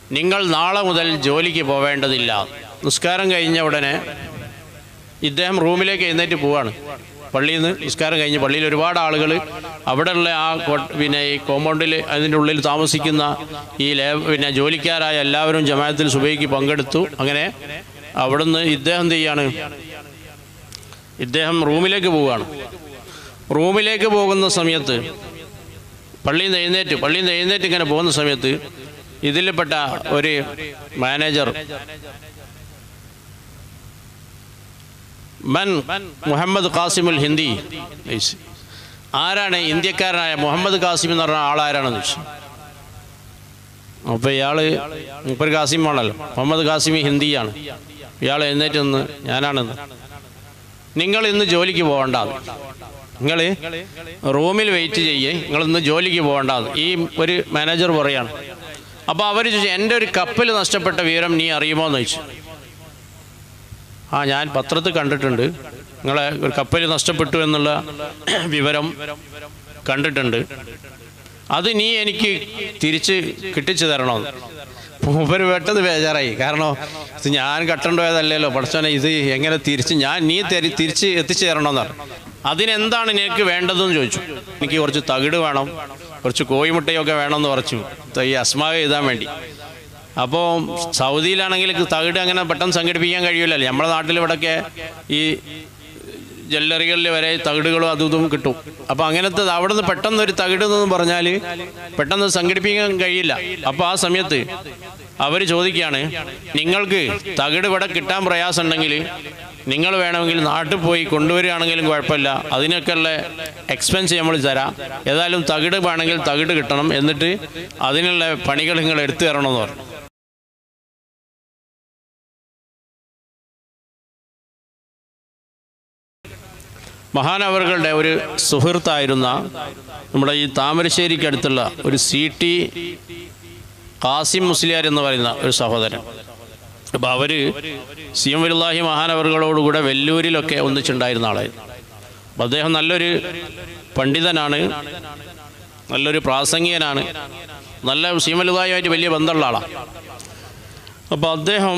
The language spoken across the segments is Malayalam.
നിങ്ങൾ നാളെ മുതൽ ജോലിക്ക് പോവേണ്ടതില്ല നിസ്കാരം കഴിഞ്ഞ ഉടനെ ഇദ്ദേഹം റൂമിലേക്ക് എഴുന്നേറ്റ് പോവാണ് പള്ളിയിൽ നിന്ന് നിസ്കാരം കഴിഞ്ഞ് പള്ളിയിൽ ഒരുപാട് ആളുകൾ അവിടെയുള്ള ആ കോ- പിന്നെ ഈ കോമ്പൗണ്ടിൽ അതിൻ്റെ ഉള്ളിൽ താമസിക്കുന്ന ഈ ലേ പിന്നെ ജോലിക്കാരായ എല്ലാവരും ജമാഅത്തിൽ സുബൈക്ക് പങ്കെടുത്തു അങ്ങനെ അവിടുന്ന് ഇദ്ദേഹം എന്ത് ചെയ്യാണ് ഇദ്ദേഹം റൂമിലേക്ക് പോവുകയാണ് റൂമിലേക്ക് പോകുന്ന സമയത്ത് പള്ളിയിൽ നിന്ന് എഴുന്നേറ്റ് പള്ളിയിൽ നിന്ന് എഴുന്നേറ്റ് ഇങ്ങനെ പോകുന്ന സമയത്ത് ഇതിൽപ്പെട്ട ഒരു മാനേജർ മൻ മുഹമ്മദ് ഖാസിമുൽ ഹിന്ദി ചോദിച്ചു. ആരാണ് ഇന്ത്യക്കാരനായ മുഹമ്മദ് ഖാസിം എന്ന് പറഞ്ഞ ആളാരാണെന്ന് ചോദിച്ചു അപ്പോൾ ഇയാൾ മുപ്പർ ഖാസിം ആണല്ലോ മുഹമ്മദ് ഖാസിമി ഹിന്ദിയാണ് ഇയാൾ എഴുന്നേറ്റ് നിന്ന് ഞാനാണെന്ന് നിങ്ങൾ ഇന്ന് ജോലിക്ക് പോകണ്ട നിങ്ങൾ റൂമിൽ വെയിറ്റ് ചെയ്യേ നിങ്ങൾ ഇന്ന് ജോലിക്ക് പോകണ്ട ഈ ഒരു മാനേജർ പറയാണ് അപ്പോൾ അവർ ചോദിച്ചു എൻ്റെ ഒരു കപ്പൽ നഷ്ടപ്പെട്ട വിവരം നീ അറിയുമോ എന്ന് ചോദിച്ചു ആ ഞാൻ പത്രത്തിൽ കണ്ടിട്ടുണ്ട് നിങ്ങളെ ഒരു കപ്പൽ നഷ്ടപ്പെട്ടു എന്നുള്ള വിവരം കണ്ടിട്ടുണ്ട് അത് നീ എനിക്ക് തിരിച്ച് കിട്ടിച്ചു തരണമെന്ന് മൂപ്പര് പെട്ടെന്ന് ബേജാറായി കാരണം ഇത് ഞാൻ കട്ടണ്ടോയതല്ലല്ലോ പഠിച്ചോനെ ഇത് എങ്ങനെ തിരിച്ച് ഞാൻ നീ തരി തിരിച്ച് എത്തിച്ചു തരണമെന്നാണ് അതിനെന്താണ് നിനക്ക് വേണ്ടതെന്ന് ചോദിച്ചു എനിക്ക് കുറച്ച് തകിട് വേണം കുറച്ച് കോഴിമുട്ടയൊക്കെ വേണമെന്ന് പറഞ്ഞു ഈ അസ്മാവ് എഴുതാൻ വേണ്ടി അപ്പോൾ സൗദിയിലാണെങ്കിൽ തകിട് അങ്ങനെ പെട്ടെന്ന് സംഘടിപ്പിക്കാൻ കഴിയില്ലല്ലോ നമ്മുടെ നാട്ടിൽ ഇവിടെയൊക്കെ ഈ ജ്വല്ലറികളിൽ വരെ തകിടുകളും അതും ഇതും കിട്ടും അപ്പോൾ അങ്ങനത്തെ അവിടെ നിന്ന് പെട്ടെന്ന് ഒരു തകിട് എന്ന് പറഞ്ഞാൽ പെട്ടെന്ന് സംഘടിപ്പിക്കാൻ കഴിയില്ല അപ്പോൾ ആ സമയത്ത് അവർ ചോദിക്കുകയാണ് നിങ്ങൾക്ക് തകിട് ഇവിടെ കിട്ടാൻ പ്രയാസമുണ്ടെങ്കിൽ നിങ്ങൾ വേണമെങ്കിൽ നാട്ടിൽ പോയി കൊണ്ടുവരികയാണെങ്കിലും കുഴപ്പമില്ല അതിനൊക്കെയുള്ള എക്സ്പെൻസ് നമ്മൾ തരാം ഏതായാലും തകിട് വേണമെങ്കിൽ തകിട് കിട്ടണം എന്നിട്ട് അതിനുള്ള പണികൾ നിങ്ങൾ എടുത്തു തരണമെന്ന് പറഞ്ഞു മഹാനവറുകളുടെ ഒരു സുഹൃത്തായിരുന്ന നമ്മുടെ ഈ താമരശ്ശേരിക്കടുത്തുള്ള ഒരു സി ടി കാസിം മുസ്ലിയാർ എന്ന് പറയുന്ന ഒരു സഹോദരൻ അപ്പോൾ അവർ സി എം വലുല്ലാഹി മഹാനവറുകളോടുകൂടെ വെല്ലൂരിലൊക്കെ ഒന്നിച്ചുണ്ടായിരുന്ന ആളായിരുന്നു അപ്പോൾ അദ്ദേഹം നല്ലൊരു പണ്ഡിതനാണ് നല്ലൊരു പ്രാസംഗികനാണ് നല്ല സി എം വലുല്ലാഹിയുമായിട്ട് വലിയ ബന്ധമുള്ള ആളാണ് അപ്പോൾ അദ്ദേഹം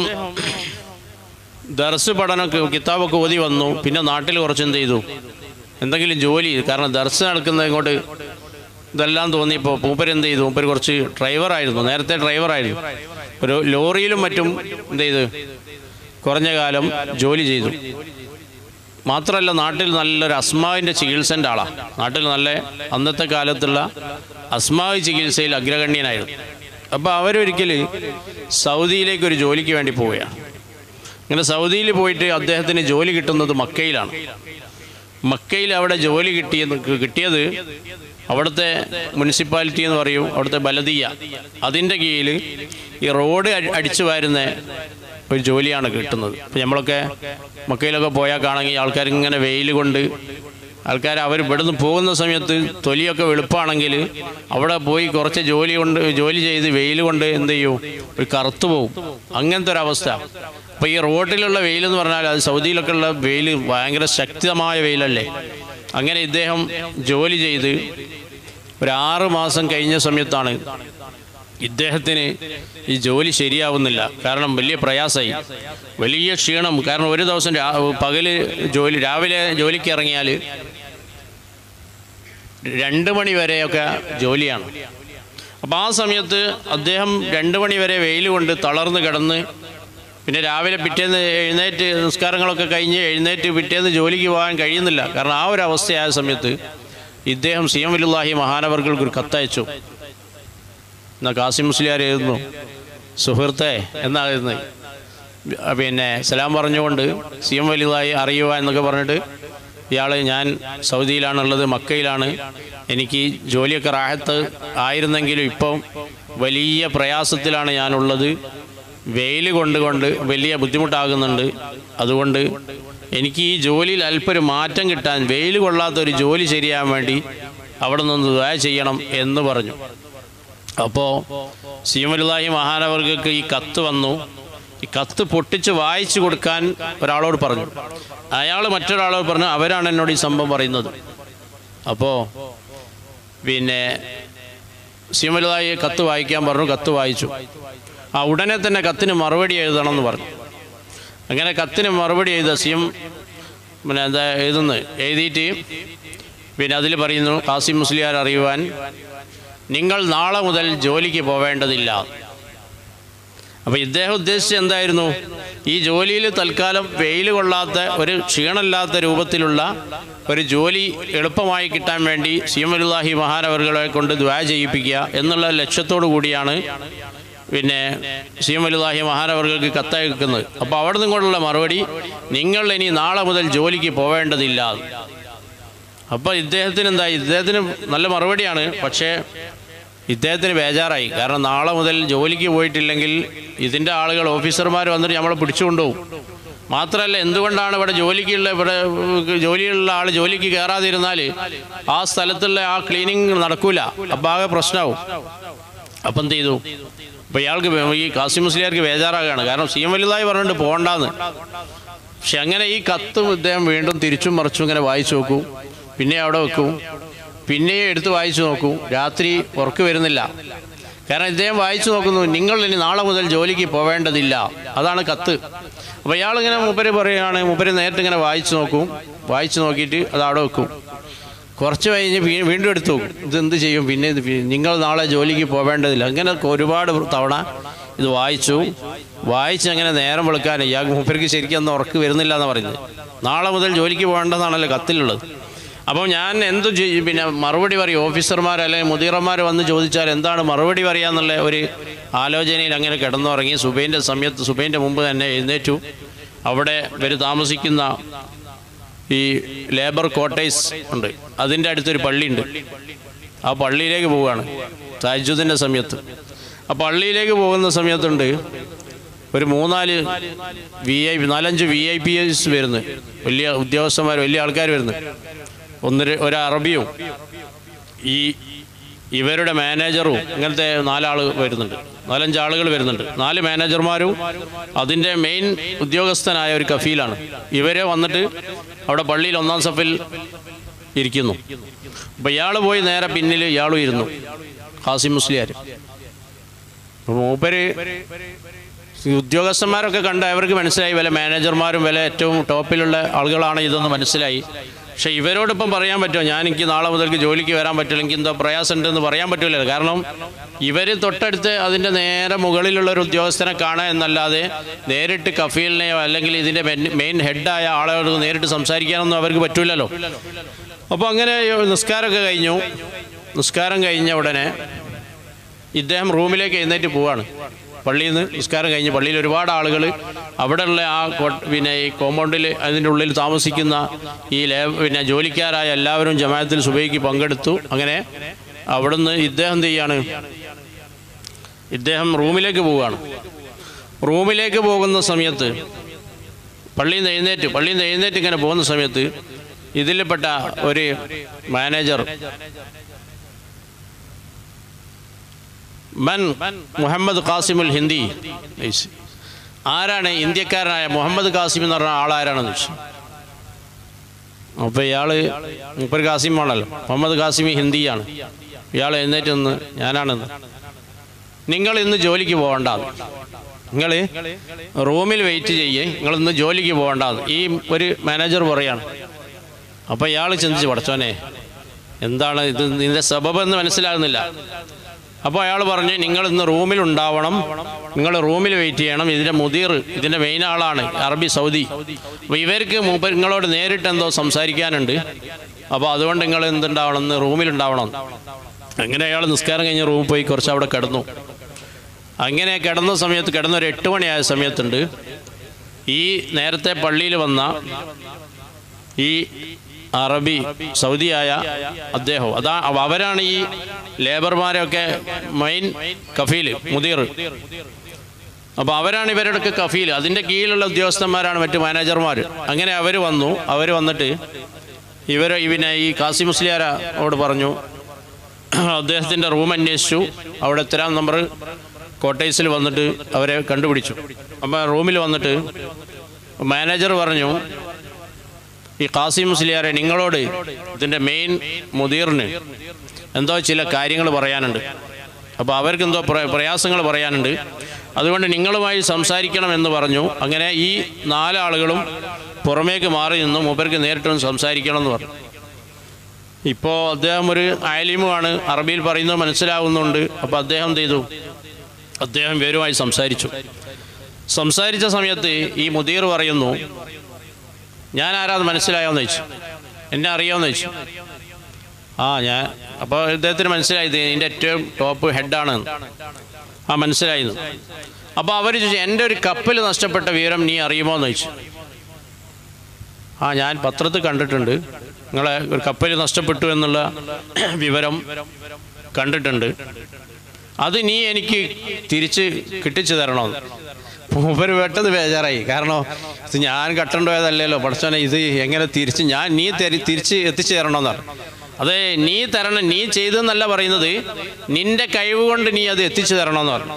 ദർസ് പഠനമൊക്കെ കിതാബൊക്കെ ഓതി വന്നു പിന്നെ നാട്ടിൽ കുറച്ച് എന്ത് ചെയ്തു എന്തെങ്കിലും ജോലി കാരണം ദർസ് നടക്കുന്ന ഇങ്ങോട്ട് ഇതെല്ലാം തോന്നിയപ്പോൾ മൂപ്പർ എന്ത് ചെയ്തു മൂപ്പർ കുറച്ച് ഡ്രൈവറായിരുന്നു നേരത്തെ ഡ്രൈവറായിരുന്നു ഒരു ലോറിയിലും മറ്റും എന്ത് ചെയ്തു കുറഞ്ഞ കാലം ജോലി ചെയ്തു മാത്രമല്ല നാട്ടിൽ നല്ലൊരു അസ്മാവിൻ്റെ ചികിത്സൻ്റെ ആളാണ് നാട്ടിൽ നല്ല അന്നത്തെ കാലത്തുള്ള അസ്മാവ് ചികിത്സയിൽ അഗ്രഗണ്യനായിരുന്നു അപ്പോൾ അവരൊരിക്കൽ സൗദിയിലേക്ക് ഒരു ജോലിക്ക് വേണ്ടി പോവുകയാണ് ഇങ്ങനെ സൗദിയിൽ പോയിട്ട് അദ്ദേഹത്തിന് ജോലി കിട്ടുന്നത് മക്കയിലാണ് മക്കയിൽ അവിടെ ജോലി കിട്ടിയത് കിട്ടിയത് അവിടുത്തെ മുനിസിപ്പാലിറ്റി എന്ന് പറയും അവിടുത്തെ ബലദീയ അതിൻ്റെ കീഴിൽ ഈ റോഡ് അടി- അടിച്ചു വാരുന്ന ഒരു ജോലിയാണ് കിട്ടുന്നത് ഇപ്പം നമ്മളൊക്കെ മക്കയിലൊക്കെ പോയാൽ കാണുമെങ്കിൽ ആൾക്കാർ ഇങ്ങനെ വെയിൽ കൊണ്ട് ആൾക്കാർ അവർ ഇവിടുന്ന് പോകുന്ന സമയത്ത് തൊലിയൊക്കെ വെളുപ്പാണെങ്കിൽ അവിടെ പോയി കുറച്ച് ജോലി കൊണ്ട് ജോലി ചെയ്ത് വെയിൽ കൊണ്ട് എന്ത് ചെയ്യും ഒരു കറുത്തു പോകും അങ്ങനത്തെ ഒരു അവസ്ഥ അപ്പോൾ ഈ റോഡിലുള്ള വെയിൽ എന്ന് പറഞ്ഞാൽ അത് സൗദിയിലൊക്കെ ഉള്ള വെയിൽ ഭയങ്കര ശക്തമായ വെയിലല്ലേ അങ്ങനെ ഇദ്ദേഹം ജോലി ചെയ്ത് ഒരു ആറ് മാസം കഴിഞ്ഞ സമയത്താണ് ഇദ്ദേഹത്തിന് ഈ ജോലി ശരിയാവുന്നില്ല കാരണം വലിയ പ്രയാസമായി വലിയ ക്ഷീണം കാരണം ഒരു ദിവസം രാ- പകല് ജോലി രാവിലെ ജോലിക്ക് ഇറങ്ങിയാൽ രണ്ട് മണി വരെയൊക്കെ ജോലിയാണ് അപ്പോൾ ആ സമയത്ത് അദ്ദേഹം രണ്ട് മണി വരെ വെയിൽ കൊണ്ട് തളർന്ന് കിടന്ന് പിന്നെ രാവിലെ പിറ്റേന്ന് എഴുന്നേറ്റ് നിസ്കാരങ്ങളൊക്കെ കഴിഞ്ഞ് എഴുന്നേറ്റ് പിറ്റേന്ന് ജോലിക്ക് പോകാൻ കഴിയുന്നില്ല കാരണം ആ ഒരു അവസ്ഥയായ സമയത്ത് ഇദ്ദേഹം സി എം വലുല്ലാഹി മഹാനവർകൾക്ക് ഒരു കത്തയച്ചു എന്നാൽ കാസിം മുസ്ലിയാർ എഴുതുന്നു സുഹൃത്തെ എന്നായിരുന്നു പിന്നെ സലാം പറഞ്ഞുകൊണ്ട് സി എം വലുതായി അറിയുക എന്നൊക്കെ പറഞ്ഞിട്ട് ഇയാൾ ഞാൻ സൗദിയിലാണുള്ളത് മക്കയിലാണ് എനിക്ക് ജോലിയൊക്കെ റാഹത്ത് ആയിരുന്നെങ്കിലും ഇപ്പം വലിയ പ്രയാസത്തിലാണ് ഞാനുള്ളത് വെയിൽ കൊണ്ടുകൊണ്ട് വലിയ ബുദ്ധിമുട്ടാകുന്നുണ്ട് അതുകൊണ്ട് എനിക്ക് ഈ ജോലിയിൽ അല്പം ഒരു മാറ്റം കിട്ടാൻ വെയിൽ കൊള്ളാത്ത ഒരു ജോലി ശരിയാൻ വേണ്ടി അവിടെ നിന്ന് ദയ ചെയ്യണം എന്ന് പറഞ്ഞു അപ്പോൾ സീമലുല്ലാഹി മഹാനവർഗക്ക് ഈ കത്ത് വന്നു ഈ കത്ത് പൊട്ടിച്ച് വായിച്ചു കൊടുക്കാൻ ഒരാളോട് പറഞ്ഞു അയാൾ മറ്റൊരാളോട് പറഞ്ഞു അവരാണ് എന്നോട് ഈ സംഭവം പറയുന്നത് അപ്പോൾ പിന്നെ സീമലുതായി കത്ത് വായിക്കാൻ പറഞ്ഞു കത്ത് വായിച്ചു ആ ഉടനെ തന്നെ കത്തിന് മറുപടി എഴുതണം എന്ന് പറഞ്ഞു അങ്ങനെ കത്തിന് മറുപടി എഴുതുക സി എം പിന്നെ എന്താ എഴുതുന്നത് എഴുതിയിട്ട് പിന്നെ അതിൽ പറയുന്നു കാസിം മുസ്ലിയാർ അറിയുവാൻ നിങ്ങൾ നാളെ മുതൽ ജോലിക്ക് പോവേണ്ടതില്ല അപ്പോൾ ഇദ്ദേഹം ഉദ്ദേശിച്ചത് എന്തായിരുന്നു ഈ ജോലിയിൽ തൽക്കാലം വെയിൽ കൊള്ളാത്ത ഒരു ക്ഷീണമില്ലാത്ത രൂപത്തിലുള്ള ഒരു ജോലി എളുപ്പമായി കിട്ടാൻ വേണ്ടി സീമലുല്ലാഹി മഹാനവറുകളെ കൊണ്ട് ദ്വാ ചെയ്യിപ്പിക്കുക എന്നുള്ള ലക്ഷ്യത്തോടു കൂടിയാണ് പിന്നെ സീമലുല്ലാഹി മഹാനവറുകൾക്ക് കത്തയക്കുന്നത് അപ്പോൾ അവിടെ നിന്നുകൊണ്ടുള്ള മറുപടി നിങ്ങൾ ഇനി നാളെ മുതൽ ജോലിക്ക് പോവേണ്ടതില്ല അപ്പോൾ ഇദ്ദേഹത്തിന് എന്താ ഇദ്ദേഹത്തിന് നല്ല മറുപടിയാണ് പക്ഷേ ഇദ്ദേഹത്തിന് ബേജാറായി കാരണം നാളെ മുതൽ ജോലിക്ക് പോയിട്ടില്ലെങ്കിൽ ഇതിൻ്റെ ആളുകൾ ഓഫീസർമാർ വന്നിട്ട് നമ്മളെ പിടിച്ചുകൊണ്ടുപോകും മാത്രമല്ല എന്തുകൊണ്ടാണ് ഇവിടെ ജോലിക്കുള്ള ഇവിടെ ജോലിയുള്ള ആൾ ജോലിക്ക് കയറാതിരുന്നാൽ ആ സ്ഥലത്തുള്ള ആ ക്ലീനിങ് നടക്കൂല അപ്പം ആകെ പ്രശ്നമാവും അപ്പം എന്ത് ചെയ്തു അപ്പോൾ ഇയാൾക്ക് ഈ കാസിം മുസ്ലിയാർക്ക് ബേജാറാകുകയാണ് കാരണം സി എം വലുതായി പറഞ്ഞിട്ട് പോകണ്ടെന്ന് പക്ഷെ അങ്ങനെ ഈ കത്ത് ഇദ്ദേഹം വീണ്ടും തിരിച്ചും മറിച്ചും ഇങ്ങനെ വായിച്ചു നോക്കൂ പിന്നെ അവിടെ വെക്കും പിന്നെയും എടുത്ത് വായിച്ചു നോക്കൂ രാത്രി ഉറക്ക് വരുന്നില്ല കാരണം ഇദ്ദേഹം വായിച്ചു നോക്കുന്നു നിങ്ങൾ ഇനി നാളെ മുതൽ ജോലിക്ക് പോവേണ്ടതില്ല അതാണ് കത്ത് അപ്പോൾ ഇയാളിങ്ങനെ മൂപ്പര് പറയുകയാണ് മൂപ്പര് നേരിട്ട് ഇങ്ങനെ വായിച്ചു നോക്കും വായിച്ചു നോക്കിയിട്ട് അത് അവിടെ വെക്കും കുറച്ച് കഴിഞ്ഞ് വീ- വീണ്ടും എടുത്തു നോക്കും ഇതെന്ത് ചെയ്യും പിന്നെ ഇത് പി- നിങ്ങൾ നാളെ ജോലിക്ക് പോവേണ്ടതില്ല അങ്ങനെ ഒരുപാട് തവണ ഇത് വായിച്ചു വായിച്ച് അങ്ങനെ നേരം വെളുക്കാൻ ഇയാൾക്ക് മൂപ്പർക്ക് ശരിക്കും അന്ന് ഉറക്ക് വരുന്നില്ല എന്ന് പറയുന്നത് നാളെ മുതൽ ജോലിക്ക് പോകേണ്ടതാണല്ലോ കത്തിലുള്ളത് അപ്പം ഞാൻ എന്തു ചെയ്യും പിന്നെ മറുപടി പറയും ഓഫീസർമാർ അല്ലെങ്കിൽ മുതിർമാർ വന്ന് ചോദിച്ചാൽ എന്താണ് മറുപടി പറയാന്നുള്ള ഒരു ആലോചനയിൽ അങ്ങനെ കിടന്നുറങ്ങി സുബൈൻ്റെ സമയത്ത് സുബൈൻ്റെ മുമ്പ് തന്നെ എഴുന്നേറ്റു അവിടെ ഇവർ താമസിക്കുന്ന ഈ ലേബർ ക്വാർട്ടേഴ്സ് ഉണ്ട് അതിൻ്റെ അടുത്തൊരു പള്ളിയുണ്ട് ആ പള്ളിയിലേക്ക് പോവുകയാണ് താജുദിൻ്റെ സമയത്ത് ആ പള്ളിയിലേക്ക് പോകുന്ന സമയത്തുണ്ട് ഒരു മൂന്നാല് വി ഐ നാലഞ്ച് വി ഐ പി എസ് വരുന്നു വലിയ ഉദ്യോഗസ്ഥന്മാർ വലിയ ആൾക്കാർ വരുന്നു ഒന്നൊരു ഒരു അറബിയും ഈ ഇവരുടെ മാനേജറും ഇങ്ങനത്തെ നാലാൾ വരുന്നുണ്ട് നാലഞ്ച് ആളുകൾ വരുന്നുണ്ട് നാല് മാനേജർമാരും അതിൻ്റെ മെയിൻ ഉദ്യോഗസ്ഥനായ ഒരു കഫീലാണ് ഇവരെ വന്നിട്ട് അവിടെ പള്ളിയിൽ ഒന്നാം സഫിൽ ഇരിക്കുന്നു അപ്പം ഇയാൾ പോയി നേരെ പിന്നിൽ ഇയാളും ഇരുന്നു ഹാസിം മുസ്ലിയാർ അപ്പോൾ മൂപ്പര് ഈ ഉദ്യോഗസ്ഥന്മാരൊക്കെ കണ്ട് അവർക്ക് മനസ്സിലായി വില മാനേജർമാരും വില ഏറ്റവും ടോപ്പിലുള്ള ആളുകളാണ് ഇതെന്ന് മനസ്സിലായി പക്ഷേ ഇവരോടിപ്പം പറയാൻ പറ്റുമോ ഞാൻ എനിക്ക് നാളെ മുതൽക്ക് ജോലിക്ക് വരാൻ പറ്റില്ല എനിക്ക് എന്താ പ്രയാസം ഉണ്ടെന്ന് പറയാൻ പറ്റില്ല കാരണം ഇവർ തൊട്ടടുത്ത് അതിൻ്റെ നേരെ മുകളിലുള്ള ഒരു ഉദ്യോഗസ്ഥനെ കാണുക എന്നല്ലാതെ നേരിട്ട് കഫീലിനെയോ അല്ലെങ്കിൽ ഇതിൻ്റെ മെയിൻ ഹെഡായ ആളോട് നേരിട്ട് സംസാരിക്കാനൊന്നും അവർക്ക് പറ്റില്ലല്ലോ അപ്പോൾ അങ്ങനെ നിസ്കാരമൊക്കെ കഴിഞ്ഞു നിസ്കാരം കഴിഞ്ഞ ഉടനെ ഇദ്ദേഹം റൂമിലേക്ക് എഴുന്നേറ്റ് പോവാണ് പള്ളിയിൽ നിന്ന് നിസ്കാരം കഴിഞ്ഞ് പള്ളിയിൽ ഒരുപാട് ആളുകൾ അവിടെയുള്ള ആ കോ- പിന്നെ ഈ കോമ്പൗണ്ടിൽ അതിൻ്റെ ഉള്ളിൽ താമസിക്കുന്ന ഈ ലേ പിന്നെ ജോലിക്കാരായ എല്ലാവരും ജമാഅത്തിൽ സുബൈക്ക് പങ്കെടുത്തു അങ്ങനെ അവിടുന്ന് ഇദ്ദേഹം എന്ത് ചെയ്യാണ് ഇദ്ദേഹം റൂമിലേക്ക് പോവുകയാണ് റൂമിലേക്ക് പോകുന്ന സമയത്ത് പള്ളിയിൽ നിന്ന് എഴുന്നേറ്റ് പള്ളിയിൽ നിന്ന് എഴുന്നേറ്റ് ഇങ്ങനെ പോകുന്ന സമയത്ത് ഇതിൽപ്പെട്ട ഒരു മാനേജർ മൻ മുഹമ്മദ് ഖാസിമുൽ ഹിന്ദി ചോദിച്ചു. ആരാണ് ഇന്ത്യക്കാരനായ മുഹമ്മദ് ഖാസിം എന്ന് പറഞ്ഞ ആളാരാണെന്ന് ചോദിച്ചു അപ്പോൾ ഇയാൾ മുപ്പർ ഖാസിമാണല്ലോ മുഹമ്മദ് ഖാസിമി ഹിന്ദിയാണ് ഇയാൾ എഴുന്നേറ്റ് നിന്ന് ഞാനാണെന്ന് നിങ്ങൾ ഇന്ന് ജോലിക്ക് പോകണ്ട നിങ്ങൾ റൂമിൽ വെയിറ്റ് ചെയ്യേ നിങ്ങൾ ഇന്ന് ജോലിക്ക് പോകണ്ട ഈ ഒരു മാനേജർ പറയാണ് അപ്പോൾ ഇയാൾ ചിന്തിച്ച് പഠിച്ചോനെ എന്താണ് ഇത് ഇതിൻ്റെ സബബ് എന്ന് മനസ്സിലാകുന്നില്ല അപ്പോൾ അയാൾ പറഞ്ഞു നിങ്ങൾ ഇന്ന് റൂമിൽ ഉണ്ടാവണം നിങ്ങൾ റൂമിൽ വെയിറ്റ് ചെയ്യണം ഇതിൻ്റെ മുദീർ ഇതിൻ്റെ മെയിൻ ആളാണ് അറബി സൗദി അപ്പോൾ ഇവർക്ക് മൂപ്പ നിങ്ങളോട് നേരിട്ട് എന്തോ സംസാരിക്കാനുണ്ട് അപ്പോൾ അതുകൊണ്ട് നിങ്ങൾ എന്തുണ്ടാവണം ഇന്ന് റൂമിലുണ്ടാവണം അങ്ങനെ അയാൾ നിസ്കാരം കഴിഞ്ഞ് റൂമിൽ പോയി കുറച്ച് അവിടെ കിടന്നു അങ്ങനെ കിടന്ന സമയത്ത് കിടന്ന ഒരു എട്ട് മണിയായ സമയത്തുണ്ട് ഈ നേരത്തെ പള്ളിയിൽ വന്ന ഈ അറബി സൗദിയായ അദ്ദേഹം അതാ അവ- അവരാണ് ഈ ലേബർമാരെയൊക്കെ മെയിൻ കഫീൽ മുദീർ അപ്പോൾ അവരാണ് ഇവരുടെയൊക്കെ കഫീൽ അതിൻ്റെ കീഴിലുള്ള ഉദ്യോഗസ്ഥന്മാരാണ് മറ്റു മാനേജർമാർ അങ്ങനെ അവർ വന്നു അവർ വന്നിട്ട് ഇവർ പിന്നെ ഈ കാസി മുസ്ലിയാരോട് പറഞ്ഞു അദ്ദേഹത്തിൻ്റെ റൂം അന്വേഷിച്ചു അവിടെ എത്രാം നമ്പർ കോട്ടേഴ്സിൽ വന്നിട്ട് അവരെ കണ്ടുപിടിച്ചു അപ്പോൾ റൂമിൽ വന്നിട്ട് മാനേജർ പറഞ്ഞു ഈ കാസിം മുസ്ലിയാരെ നിങ്ങളോട് ഇതിൻ്റെ മെയിൻ മുദീറിന് എന്തോ ചില കാര്യങ്ങൾ പറയാനുണ്ട് അപ്പോൾ അവർക്ക് എന്തോ പ്ര- പ്രയാസങ്ങൾ പറയാനുണ്ട് അതുകൊണ്ട് നിങ്ങളുമായി സംസാരിക്കണം എന്ന് പറഞ്ഞു അങ്ങനെ ഈ നാലാളുകളും പുറമേക്ക് മാറി നിന്നു മൂപ്പർക്ക് നേരിട്ടൊന്ന് സംസാരിക്കണം എന്ന് പറഞ്ഞു ഇപ്പോൾ അദ്ദേഹം ഒരു അയലിമുമാണ് അറബിയിൽ പറയുന്നത് മനസ്സിലാവുന്നുണ്ട് അപ്പോൾ അദ്ദേഹം എന്ത് ചെയ്തു അദ്ദേഹം ഇവരുമായി സംസാരിച്ചു സംസാരിച്ച സമയത്ത് ഈ മുദീർ പറയുന്നു ഞാൻ ആരാത് മനസ്സിലായോന്ന് ചോദിച്ചു എന്നെ അറിയാമെന്ന് ചോദിച്ചു ആ ഞാൻ അപ്പോൾ ഇദ്ദേഹത്തിന് മനസ്സിലായി ഇത് ഇതിൻ്റെ ഏറ്റവും ടോപ്പ് ഹെഡാണ് ആ മനസ്സിലായിരുന്നു അപ്പോൾ അവർ ചോദിച്ചു എൻ്റെ ഒരു കപ്പൽ നഷ്ടപ്പെട്ട വിവരം നീ അറിയുമോ എന്ന് ചോദിച്ചു ആ ഞാൻ പത്രത്തിൽ കണ്ടിട്ടുണ്ട് നിങ്ങളെ ഒരു കപ്പൽ നഷ്ടപ്പെട്ടു എന്നുള്ള വിവരം കണ്ടിട്ടുണ്ട് അത് നീ എനിക്ക് തിരിച്ച് കിട്ടിച്ചു തരണമെന്ന് മൂപ്പര് പെട്ടെന്ന് ബേജാറായി കാരണം ഇത് ഞാൻ കട്ടേണ്ടി പോയതല്ലല്ലോ പഠിച്ചോനെ ഇത് എങ്ങനെ തിരിച്ച് ഞാൻ നീ തരി തിരിച്ച് എത്തിച്ചു തരണമെന്നാണ് അതെ നീ തരണം നീ ചെയ്തെന്നല്ല പറയുന്നത് നിന്റെ കഴിവ് കൊണ്ട് നീ അത് എത്തിച്ചു തരണമെന്ന് പറഞ്ഞു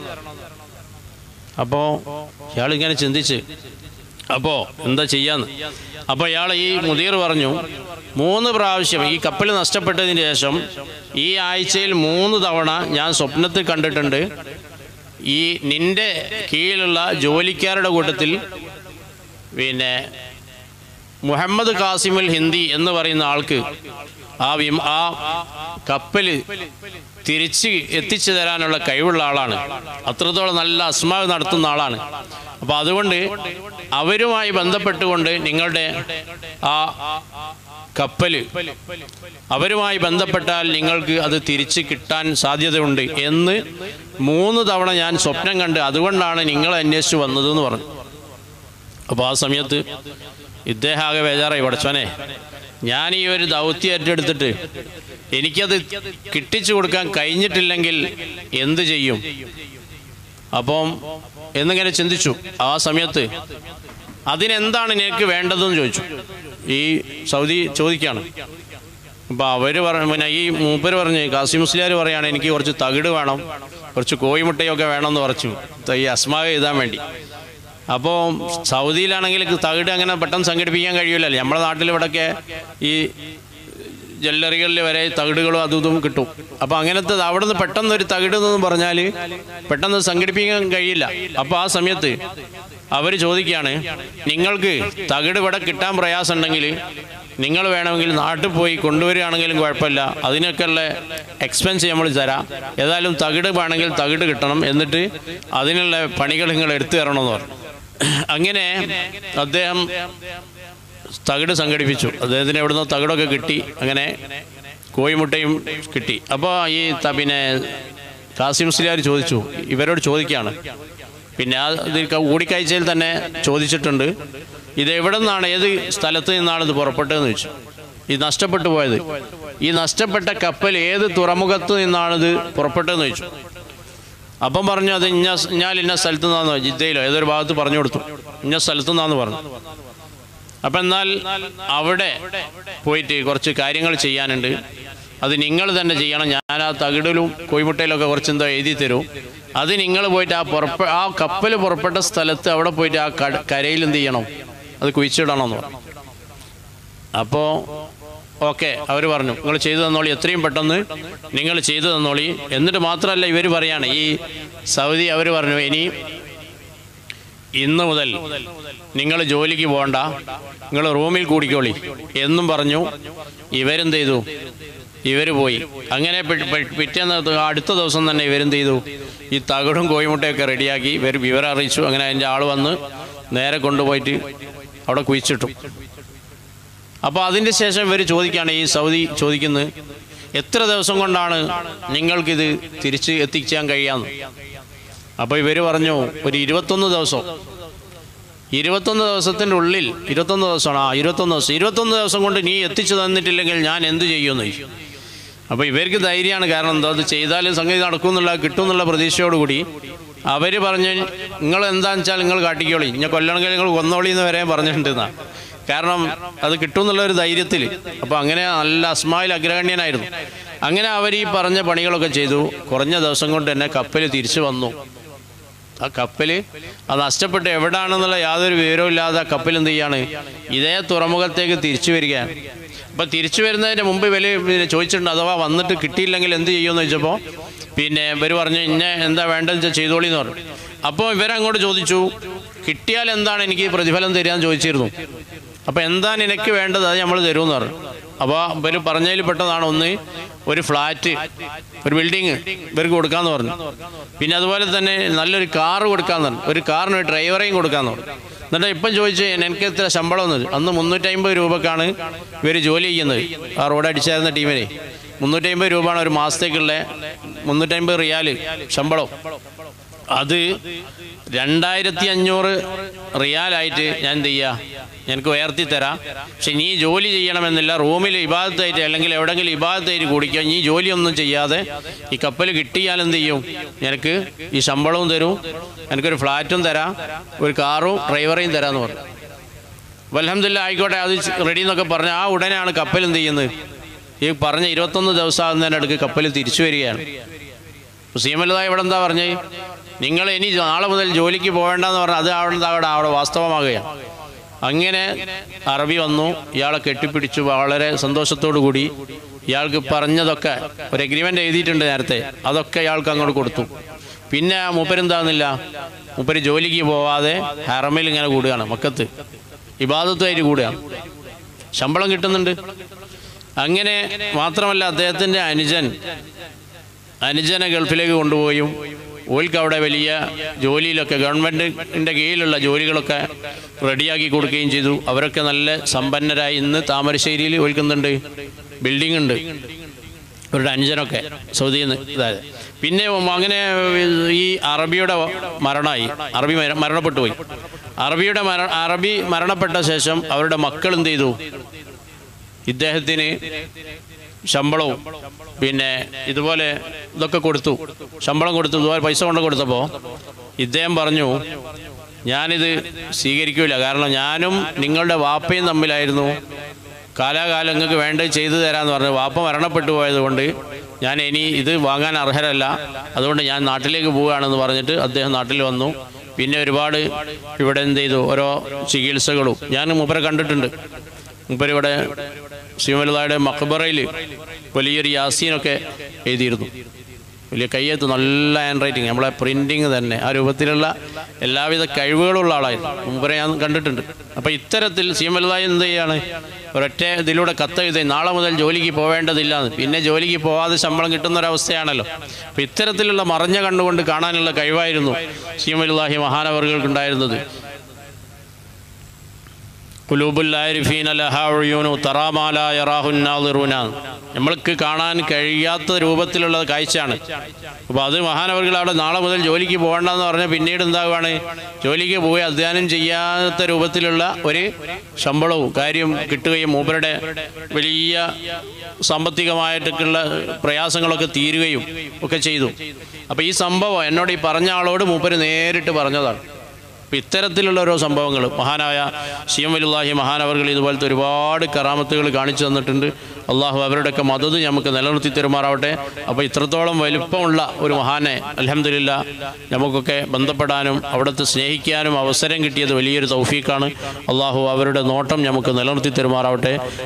അപ്പോൾ ഇയാളിങ്ങനെ ചിന്തിച്ച് അപ്പോൾ എന്താ ചെയ്യാന്ന് അപ്പോൾ ഇയാൾ ഈ മുദീർ പറഞ്ഞു മൂന്ന് പ്രാവശ്യം ഈ കപ്പൽ നഷ്ടപ്പെട്ടതിന് ശേഷം ഈ ആഴ്ചയിൽ മൂന്ന് തവണ ഞാൻ സ്വപ്നത്തിൽ കണ്ടിട്ടുണ്ട് ഈ നിന്റെ കീഴിലുള്ള ജോലിക്കാരുടെ കൂട്ടത്തിൽ പിന്നെ മുഹമ്മദ് കാസിമുൽ ഹിന്ദി എന്ന് പറയുന്ന ആൾക്ക് ആ വിം ആ കപ്പൽ തിരിച്ച് എത്തിച്ചു തരാനുള്ള കഴിവുള്ള ആളാണ് അത്രത്തോളം നല്ല അസ്മാവ് നടത്തുന്ന ആളാണ് അപ്പോൾ അതുകൊണ്ട് അവരുമായി ബന്ധപ്പെട്ടുകൊണ്ട് നിങ്ങളുടെ ആ കപ്പൽ അവരുമായി ബന്ധപ്പെട്ടാൽ നിങ്ങൾക്ക് അത് തിരിച്ച് കിട്ടാൻ സാധ്യതയുണ്ട് എന്ന് മൂന്ന് തവണ ഞാൻ സ്വപ്നം കണ്ട് അതുകൊണ്ടാണ് നിങ്ങൾ അന്വേഷിച്ച് വന്നതെന്ന് പറഞ്ഞു അപ്പോൾ ആ സമയത്ത് ഇദ്ദേഹം ആകെ ബേജാറായി പഠിച്ചോനെ ഞാൻ ഈ ഒരു ദൗത്യം ഏറ്റെടുത്തിട്ട് എനിക്കത് കിട്ടിച്ചു കൊടുക്കാൻ കഴിഞ്ഞിട്ടില്ലെങ്കിൽ എന്ത് ചെയ്യും അപ്പം എന്നിങ്ങനെ ചിന്തിച്ചു ആ സമയത്ത് അതിനെന്താണ് നിനക്ക് വേണ്ടതെന്ന് ചോദിച്ചു ഈ സൗദി ചോദിക്കാണ് അപ്പോൾ അവർ പറഞ്ഞു പിന്നെ ഈ മൂപ്പർ പറഞ്ഞ് കാസി മുസ്ലിയാർ പറയാണ് എനിക്ക് കുറച്ച് തകിട് വേണം കുറച്ച് കോഴിമുട്ടയൊക്കെ വേണമെന്ന് പറഞ്ഞു ഈ അസ്മാവ് എഴുതാൻ വേണ്ടി അപ്പോൾ സൗദിയിലാണെങ്കിൽ തകിട് അങ്ങനെ പെട്ടെന്ന് സംഘടിപ്പിക്കാൻ കഴിയില്ലല്ലോ നമ്മുടെ നാട്ടിൽ ഇവിടെയൊക്കെ ഈ ജ്വല്ലറികളിൽ വരെ തകിടുകളും അതും ഇതും കിട്ടും അപ്പോൾ അങ്ങനത്തെ അവിടെ നിന്ന് പെട്ടെന്ന് ഒരു തകിട് എന്ന് പറഞ്ഞാൽ പെട്ടെന്ന് സംഘടിപ്പിക്കാൻ കഴിയില്ല അപ്പോൾ ആ സമയത്ത് അവർ ചോദിക്കുകയാണ് നിങ്ങൾക്ക് തകിട് ഇവിടെ കിട്ടാൻ പ്രയാസമുണ്ടെങ്കിൽ നിങ്ങൾ വേണമെങ്കിൽ നാട്ടിൽ പോയി കൊണ്ടുവരികയാണെങ്കിലും കുഴപ്പമില്ല അതിനൊക്കെയുള്ള എക്സ്പെൻസ് നമ്മൾ തരാം ഏതായാലും തകിട് വേണമെങ്കിൽ തകിട് കിട്ടണം എന്നിട്ട് അതിനുള്ള പണികൾ നിങ്ങൾ എടുത്തു തരണമെന്ന് പറഞ്ഞു അങ്ങനെ അദ്ദേഹം തകിട് സംഘടിപ്പിച്ചു അദ്ദേഹത്തിന് എവിടുന്ന് തകിടൊക്കെ കിട്ടി അങ്ങനെ കോഴിമുട്ടയും കിട്ടി അപ്പോൾ ഈ ത- പിന്നെ കാസിം മുസ്ലിയാർ ചോദിച്ചു ഇവരോട് ചോദിക്കുകയാണ് പിന്നെ ആ ഇതിൽ ക- കൂടിക്കാഴ്ചയിൽ തന്നെ ചോദിച്ചിട്ടുണ്ട് ഇത് എവിടെ നിന്നാണ് ഏത് സ്ഥലത്ത് നിന്നാണ് ഇത് പുറപ്പെട്ടതെന്ന് ചോദിച്ചു ഇത് നഷ്ടപ്പെട്ടു പോയത് ഈ നഷ്ടപ്പെട്ട കപ്പൽ ഏത് തുറമുഖത്ത് നിന്നാണിത് പുറപ്പെട്ടതെന്ന് ചോദിച്ചു അപ്പം പറഞ്ഞു അത് ഇന്ന സ്- ഞാൻ ഇന്ന സ്ഥലത്ത് നിന്നാന്ന് ജിദ്ദയിലോ ഏതൊരു ഭാഗത്ത് പറഞ്ഞു കൊടുത്തു ഇന്ന സ്ഥലത്ത് നിന്നാന്ന് പറഞ്ഞു അപ്പം എന്നാൽ അവിടെ പോയിട്ട് കുറച്ച് കാര്യങ്ങൾ ചെയ്യാനുണ്ട് അത് നിങ്ങൾ തന്നെ ചെയ്യണം ഞാൻ ആ തകിടിലും കോഴിമുട്ടയിലൊക്കെ കുറച്ച് എന്തോ എഴുതി തരും അത് നിങ്ങൾ പോയിട്ട് ആ പുറപ്പെ ആ കപ്പൽ പുറപ്പെട്ട സ്ഥലത്ത് അവിടെ പോയിട്ട് ആ കട കരയിൽ എന്ത് ചെയ്യണം അത് കുഴിച്ചിടണമെന്ന് പറഞ്ഞു അപ്പോൾ ഓക്കെ അവർ പറഞ്ഞു നിങ്ങൾ ചെയ്തു തന്നോളി എത്രയും പെട്ടെന്ന് നിങ്ങൾ ചെയ്തു തന്നോളി എന്നിട്ട് മാത്രമല്ല ഇവർ പറയാണ് ഈ സൗദി അവർ പറഞ്ഞു ഇനി ഇന്ന് മുതൽ നിങ്ങൾ ജോലിക്ക് പോകണ്ട നിങ്ങൾ റൂമിൽ കൂടിക്കോളി എന്നും പറഞ്ഞു ഇവരെന്ത് ചെയ്തു ഇവർ പോയി അങ്ങനെ പി- പി- പിറ്റേന്ന് ദ- അടുത്ത ദിവസം തന്നെ ഇവരെന്ത് ചെയ്തു ഈ തകിടും കോഴിമുട്ടയൊക്കെ റെഡിയാക്കി ഇവർ വിവരം അറിയിച്ചു അങ്ങനെ അതിൻ്റെ ആൾ വന്ന് നേരെ കൊണ്ടുപോയിട്ട് അവിടെ കുഴിച്ചിട്ടു അപ്പോൾ അതിൻ്റെ ശേഷം ഇവർ ചോദിക്കുകയാണ് ഈ സൗദി ചോദിക്കുന്നത് എത്ര ദിവസം കൊണ്ടാണ് നിങ്ങൾക്കിത് തിരിച്ച് എത്തിക്കാൻ കഴിയാന്ന് അപ്പോൾ ഇവർ പറഞ്ഞു ഒരു ഇരുപത്തൊന്ന് ദിവസം ഇരുപത്തൊന്ന് ദിവസത്തിൻ്റെ ഉള്ളിൽ ഇരുപത്തൊന്ന് ദിവസമാണ് ആ ഇരുപത്തൊന്ന് ദിവസം ഇരുപത്തൊന്ന് ദിവസം കൊണ്ട് നീ എത്തിച്ചു തന്നിട്ടില്ലെങ്കിൽ ഞാൻ എന്ത് ചെയ്യുമെന്ന് ചോദിച്ചു അപ്പോൾ ഇവർക്ക് ധൈര്യമാണ് കാരണം എന്താ അത് ചെയ്താലും സംഗതി നടക്കും എന്നുള്ള കിട്ടും എന്നുള്ള പ്രതീക്ഷയോടുകൂടി അവർ പറഞ്ഞ് നിങ്ങൾ എന്താണെന്ന് വെച്ചാൽ നിങ്ങൾ കാട്ടിക്കോളി ഞാൻ കൊല്ലണമെങ്കിൽ നിങ്ങൾ കൊന്നോളി എന്ന് വരെ പറഞ്ഞിട്ടുണ്ടെന്നാ കാരണം അത് കിട്ടും എന്നുള്ള ഒരു ധൈര്യത്തിൽ അപ്പോൾ അങ്ങനെ നല്ല അസ്മായിൽ അഗ്രഗണ്യനായിരുന്നു അങ്ങനെ അവർ ഈ പറഞ്ഞ പണികളൊക്കെ ചെയ്തു കുറഞ്ഞ ദിവസം കൊണ്ട് തന്നെ കപ്പൽ തിരിച്ചു വന്നു ആ കപ്പൽ അത് നഷ്ടപ്പെട്ട് എവിടാണെന്നുള്ള യാതൊരു വിവരവും ഇല്ലാതെ ആ കപ്പൽ എന്ത് ചെയ്യാണ് ഇതേ തുറമുഖത്തേക്ക് തിരിച്ചു വരികയാണ് അപ്പം തിരിച്ചു വരുന്നതിന് മുമ്പ് ഇവര് പിന്നെ ചോദിച്ചിട്ടുണ്ട് അഥവാ വന്നിട്ട് കിട്ടിയില്ലെങ്കിൽ എന്ത് ചെയ്യുമെന്ന് ചോദിച്ചപ്പോൾ പിന്നെ ഇവർ പറഞ്ഞു ഇന്ന എന്താ വേണ്ടത് വെച്ചാൽ ചെയ്തോളി എന്ന് പറഞ്ഞു അപ്പോൾ ഇവരങ്ങോട്ട് ചോദിച്ചു കിട്ടിയാൽ എന്താണ് എനിക്ക് പ്രതിഫലം തരികയെന്ന് ചോദിച്ചിരുന്നു അപ്പോൾ എന്താ നിനക്ക് വേണ്ടത് അത് നമ്മൾ തരുമെന്ന് പറഞ്ഞു അപ്പോൾ ഇവർ പറഞ്ഞതിൽ പെട്ടതാണ് ഒന്ന് ഒരു ഫ്ലാറ്റ് ഒരു ബിൽഡിങ് ഇവർക്ക് കൊടുക്കാമെന്ന് പറഞ്ഞു പിന്നെ അതുപോലെ തന്നെ നല്ലൊരു കാറ് കൊടുക്കാമെന്ന് പറഞ്ഞു ഒരു കാറിന് ഒരു ഡ്രൈവറേയും കൊടുക്കാമെന്ന് പറഞ്ഞു എന്നിട്ട് ഇപ്പം ചോദിച്ചു എനിക്ക് എത്ര ശമ്പളം എന്ന് അന്ന് മുന്നൂറ്റമ്പത് രൂപക്കാണ് ഇവർ ജോലി ചെയ്യുന്നത് ആ റോഡ് അടിച്ചായിരുന്ന ടീമിനെ മുന്നൂറ്റമ്പത് രൂപയാണ് ഒരു മാസത്തേക്കുള്ള മുന്നൂറ്റമ്പത് റിയാല് ശമ്പളം അത് രണ്ടായിരത്തി അഞ്ഞൂറ് റിയാലായിട്ട് ഞാൻ എന്ത് ചെയ്യുക എനിക്ക് ഉയർത്തി തരാം പക്ഷെ നീ ജോലി ചെയ്യണമെന്നില്ല റൂമിൽ ഇബാദത്തായിട്ട് അല്ലെങ്കിൽ എവിടെങ്കിലും ഇബാദത്തായിട്ട് കുടിക്കുക നീ ജോലിയൊന്നും ചെയ്യാതെ ഈ കപ്പൽ കിട്ടിയാൽ എന്ത് ചെയ്യും എനിക്ക് ഈ ശമ്പളവും തരും എനിക്കൊരു ഫ്ലാറ്റും തരാം ഒരു കാറും ഡ്രൈവറേയും തരാമെന്ന് പറഞ്ഞു വലഹമില്ല ആയിക്കോട്ടെ അത് റെഡി എന്നൊക്കെ പറഞ്ഞ് ആ ഉടനെയാണ് കപ്പൽ എന്ത് ചെയ്യുന്നത് ഈ പറഞ്ഞ ഇരുപത്തൊന്ന് ദിവസം ആകുന്നതിൻ്റെ അടുക്ക് കപ്പൽ തിരിച്ചു വരികയാണ് സീമലതായി ഇവിടെ എന്താ പറഞ്ഞേ നിങ്ങൾ ഇനി നാളെ മുതൽ ജോലിക്ക് പോകേണ്ടെന്ന് പറഞ്ഞാൽ അത് അവിടെ അവിടെ അവിടെ വാസ്തവമാകുകയാണ് അങ്ങനെ അറബി വന്നു ഇയാളെ കെട്ടിപ്പിടിച്ചു വളരെ സന്തോഷത്തോടു കൂടി ഇയാൾക്ക് പറഞ്ഞതൊക്കെ ഒരു എഗ്രിമെൻ്റ് എഴുതിയിട്ടുണ്ട് നേരത്തെ അതൊക്കെ ഇയാൾക്ക് അങ്ങോട്ട് കൊടുത്തു പിന്നെ മൂപ്പരെന്താകുന്നില്ല മൂപ്പര് ജോലിക്ക് പോവാതെ ഹറമിൽ ഇങ്ങനെ കൂടുകയാണ് മക്കത്ത് ഇബാദത്തുമായിട്ട് കൂടുകയാണ് ശമ്പളം കിട്ടുന്നുണ്ട് അങ്ങനെ മാത്രമല്ല അദ്ദേഹത്തിൻ്റെ അനുജൻ അനുജനെ ഗൾഫിലേക്ക് കൊണ്ടുപോയും ഓൽക്ക് അവിടെ വലിയ ജോലിയിലൊക്കെ ഗവൺമെൻറ്റിൻ്റെ കീഴിലുള്ള ജോലികളൊക്കെ റെഡിയാക്കി കൊടുക്കുകയും ചെയ്തു അവരൊക്കെ നല്ല സമ്പന്നരായി ഇന്ന് താമരശ്ശേരിയിൽ ഓൽക്കുന്നുണ്ട് ബിൽഡിംഗ് ഉണ്ട് അവരുടെ അനുജനൊക്കെ സൗദിയിൽ നിന്ന് ഇതായത് പിന്നെ അങ്ങനെ ഈ അറബിയുടെ മരണമായി അറബി മര- മരണപ്പെട്ടു പോയി അറബിയുടെ മര അറബി മരണപ്പെട്ട ശേഷം അവരുടെ മക്കൾ എന്ത് ചെയ്തു ഇദ്ദേഹത്തിന് ശമ്പളവും പിന്നെ ഇതുപോലെ ഇതൊക്കെ കൊടുത്തു ശമ്പളം കൊടുത്തു ഇതുപോലെ പൈസ കൊണ്ട് കൊടുത്തപ്പോൾ ഇദ്ദേഹം പറഞ്ഞു ഞാനിത് സ്വീകരിക്കില്ല കാരണം ഞാനും നിങ്ങളുടെ വാപ്പയും തമ്മിലായിരുന്നു കാലാകാലം നിങ്ങൾക്ക് വേണ്ടത് ചെയ്തു തരാമെന്ന് പറഞ്ഞു വാപ്പ മരണപ്പെട്ടു പോയതുകൊണ്ട് ഞാൻ ഇനി ഇത് വാങ്ങാൻ അർഹരല്ല അതുകൊണ്ട് ഞാൻ നാട്ടിലേക്ക് പോവുകയാണെന്ന് പറഞ്ഞിട്ട് അദ്ദേഹം നാട്ടിൽ വന്നു പിന്നെ ഒരുപാട് ഇവിടെ എന്ത് ചെയ്തു ഓരോ ചികിത്സകളും ഞാൻ മൂപ്പരെ കണ്ടിട്ടുണ്ട് മൂപ്പരിവിടെ ശിവമലതായുടെ മക്ബറയിൽ വലിയൊരു യാസീനൊക്കെ എഴുതിയിരുന്നു വലിയ കയ്യെത്ത് നല്ല ഹാൻഡ് റൈറ്റിങ് നമ്മളെ പ്രിൻറ്റിങ് തന്നെ ആ രൂപത്തിലുള്ള എല്ലാവിധ കഴിവുകളുള്ള ആളായിരുന്നു മുമ്പേ ഞാൻ കണ്ടിട്ടുണ്ട് അപ്പോൾ ഇത്തരത്തിൽ ശിവമലതായി എന്ത് ചെയ്യാണ് ഒരൊറ്റ ഇതിലൂടെ കത്ത് എഴുതി നാളെ മുതൽ ജോലിക്ക് പോവേണ്ടതില്ല എന്ന്. പിന്നെ ജോലിക്ക് പോവാതെ ശമ്പളം കിട്ടുന്ന ഒരവസ്ഥയാണല്ലോ അപ്പോൾ ഇത്തരത്തിലുള്ള മറഞ്ഞ കണ്ണുകൊണ്ട് കാണാനുള്ള കഴിവായിരുന്നു ശിവമലുല്ലാഹി മഹാനവറുകൾക്കുണ്ടായിരുന്നത് കുലൂബുല്ലാരിഫീന ലഹാഉയൂനു തറാമാല യറാഹുന്നാദിറൂന നമ്മൾക്ക് കാണാൻ കഴിയാത്ത രൂപത്തിലുള്ള കാഴ്ചയാണ് അപ്പോൾ അത് മഹാനവർകൾ അവിടെ നാളെ മുതൽ ജോലിക്ക് പോകണ്ടെന്ന് പറഞ്ഞാൽ പിന്നീട് എന്താവുകയാണ് ജോലിക്ക് പോയി അധ്യയനം ചെയ്യാത്ത രൂപത്തിലുള്ള ഒരു ശമ്പളവും കാര്യം കിട്ടുകയും മൂപ്പരുടെ വലിയ സാമ്പത്തികമായിട്ടൊക്കെയുള്ള പ്രയാസങ്ങളൊക്കെ തീരുകയും ഒക്കെ ചെയ്തു അപ്പോൾ ഈ സംഭവം എന്നോട് ഈ പറഞ്ഞ ആളോട് മൂപ്പര് നേരിട്ട് പറഞ്ഞതാണ് അപ്പം ഇത്തരത്തിലുള്ള ഓരോ സംഭവങ്ങൾ മഹാനായ ഷിയം വലുല്ലാഹി മഹാനവർകൾ ഇതുപോലത്തെ ഒരുപാട് കറാമത്തുകൾ കാണിച്ചു തന്നിട്ടുണ്ട് അള്ളാഹു അവരുടെയൊക്കെ മദത് നമുക്ക് നിലനിർത്തി തരുമാറാവട്ടെ അപ്പോൾ ഇത്രത്തോളം വലുപ്പമുള്ള ഒരു മഹാനെ അലഹമില്ല നമുക്കൊക്കെ ബന്ധപ്പെടാനും അവിടുത്തെ സ്നേഹിക്കാനും അവസരം കിട്ടിയത് വലിയൊരു തൗഫീക്കാണ് അള്ളാഹു അവരുടെ നോട്ടം നമുക്ക് നിലനിർത്തി തരുമാറാവട്ടെ